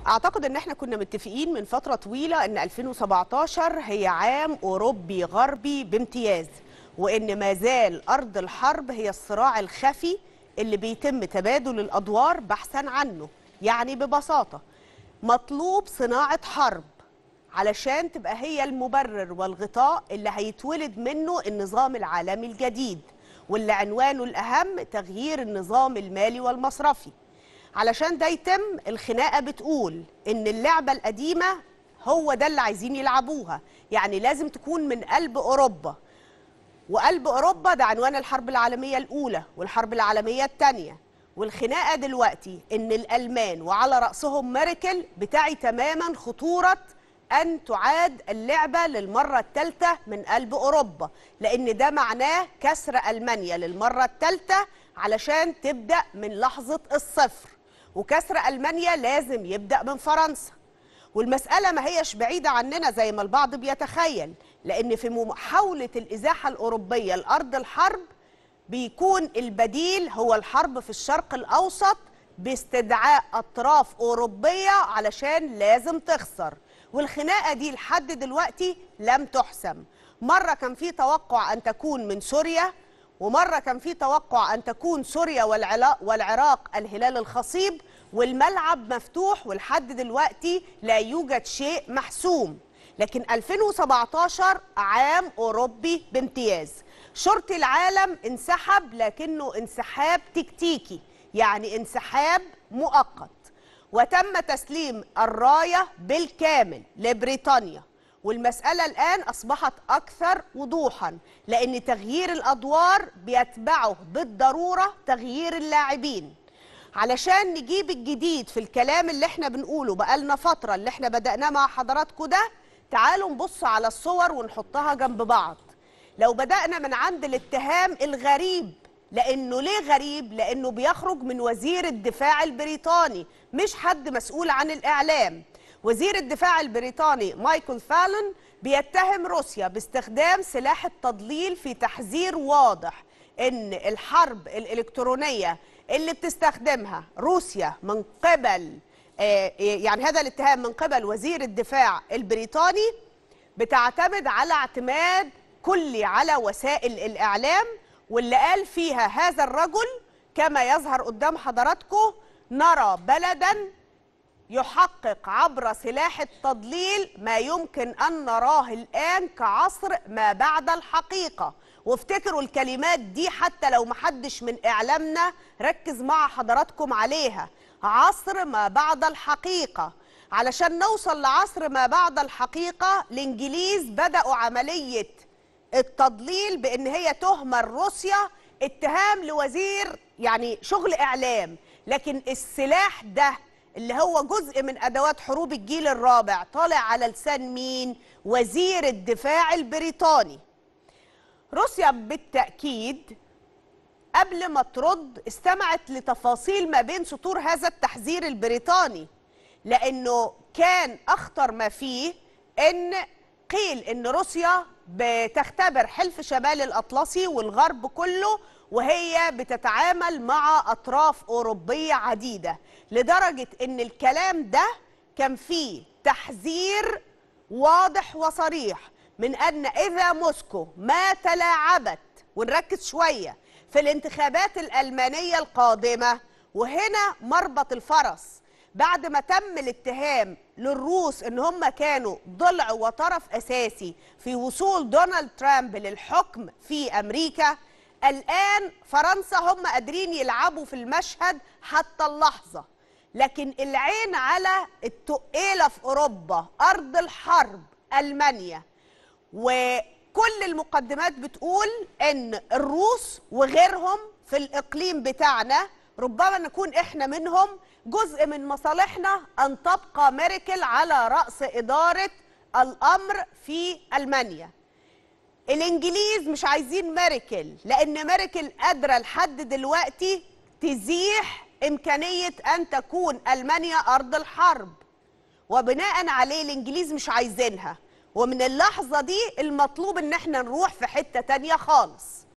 اعتقد ان احنا كنا متفقين من فتره طويله ان 2017 هي عام اوروبي غربي بامتياز وان ما زال ارض الحرب هي الصراع الخفي اللي بيتم تبادل الادوار بحثا عنه يعني ببساطه مطلوب صناعه حرب علشان تبقى هي المبرر والغطاء اللي هيتولد منه النظام العالمي الجديد واللي عنوانه الاهم تغيير النظام المالي والمصرفي علشان ده يتم الخناقه بتقول ان اللعبه القديمه هو ده اللي عايزين يلعبوها يعني لازم تكون من قلب اوروبا وقلب اوروبا ده عنوان الحرب العالميه الاولى والحرب العالميه الثانيه والخناقه دلوقتي ان الالمان وعلى راسهم ميركل بتاعي تماما خطوره ان تعاد اللعبه للمره الثالثه من قلب اوروبا لان ده معناه كسر المانيا للمره الثالثه علشان تبدا من لحظه الصفر وكسر المانيا لازم يبدا من فرنسا والمساله ما هيش بعيده عننا زي ما البعض بيتخيل لان في محاوله الازاحه الاوروبيه لارض الحرب بيكون البديل هو الحرب في الشرق الاوسط باستدعاء اطراف اوروبيه علشان لازم تخسر والخناقه دي لحد دلوقتي لم تحسم مره كان في توقع ان تكون من سوريا ومره كان في توقع ان تكون سوريا والعراق الهلال الخصيب والملعب مفتوح ولحد دلوقتي لا يوجد شيء محسوم لكن 2017 عام اوروبي بامتياز شرطي العالم انسحب لكنه انسحاب تكتيكي يعني انسحاب مؤقت وتم تسليم الرايه بالكامل لبريطانيا والمسألة الآن أصبحت أكثر وضوحا لأن تغيير الأدوار بيتبعه بالضرورة تغيير اللاعبين علشان نجيب الجديد في الكلام اللي احنا بنقوله بقالنا فترة اللي احنا بدأناه مع حضراتكم ده تعالوا نبص على الصور ونحطها جنب بعض لو بدأنا من عند الاتهام الغريب لأنه ليه غريب؟ لأنه بيخرج من وزير الدفاع البريطاني مش حد مسؤول عن الإعلام وزير الدفاع البريطاني مايكل فالون بيتهم روسيا باستخدام سلاح التضليل في تحذير واضح ان الحرب الالكترونيه اللي بتستخدمها روسيا من قبل يعني هذا الاتهام من قبل وزير الدفاع البريطاني بتعتمد على اعتماد كلي على وسائل الاعلام واللي قال فيها هذا الرجل كما يظهر قدام حضراتكم نرى بلدا يحقق عبر سلاح التضليل ما يمكن أن نراه الآن كعصر ما بعد الحقيقة وافتكروا الكلمات دي حتى لو محدش من إعلامنا ركز مع حضراتكم عليها عصر ما بعد الحقيقة علشان نوصل لعصر ما بعد الحقيقة الإنجليز بدأوا عملية التضليل بأن هي تهمة روسيا اتهام لوزير يعني شغل إعلام لكن السلاح ده اللي هو جزء من ادوات حروب الجيل الرابع طالع على لسان مين وزير الدفاع البريطاني روسيا بالتاكيد قبل ما ترد استمعت لتفاصيل ما بين سطور هذا التحذير البريطاني لانه كان اخطر ما فيه ان قيل ان روسيا بتختبر حلف شمال الاطلسي والغرب كله وهي بتتعامل مع اطراف اوروبيه عديده لدرجه ان الكلام ده كان فيه تحذير واضح وصريح من ان اذا موسكو ما تلاعبت ونركز شويه في الانتخابات الالمانيه القادمه وهنا مربط الفرس بعد ما تم الاتهام للروس ان هم كانوا ضلع وطرف اساسي في وصول دونالد ترامب للحكم في امريكا الآن فرنسا هم قادرين يلعبوا في المشهد حتى اللحظة لكن العين على التقيلة في أوروبا أرض الحرب ألمانيا وكل المقدمات بتقول أن الروس وغيرهم في الإقليم بتاعنا ربما نكون إحنا منهم جزء من مصالحنا أن تبقى ميركل على رأس إدارة الأمر في ألمانيا الانجليز مش عايزين ميركل لان ميركل قادره لحد دلوقتي تزيح امكانيه ان تكون المانيا ارض الحرب وبناء عليه الانجليز مش عايزينها ومن اللحظه دي المطلوب ان احنا نروح في حته تانيه خالص